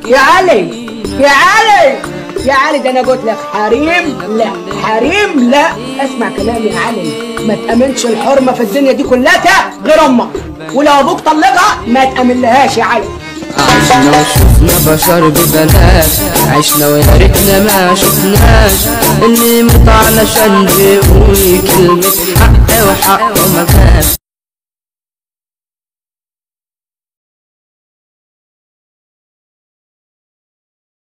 يا علي يا علي يا علي ده انا قلت لك حريم لا حريم لا اسمع كلامي يا علي ما تأمنش الحرمة في الدنيا دي كلها غير امك ولو ابوك طلقها ما تأمن لهاش يا علي عشنا وشفنا بشر ببلاش عشنا ويا ريتنا ما شفناش اللي يموت علشان بيقول كلمة حق وحق وما فات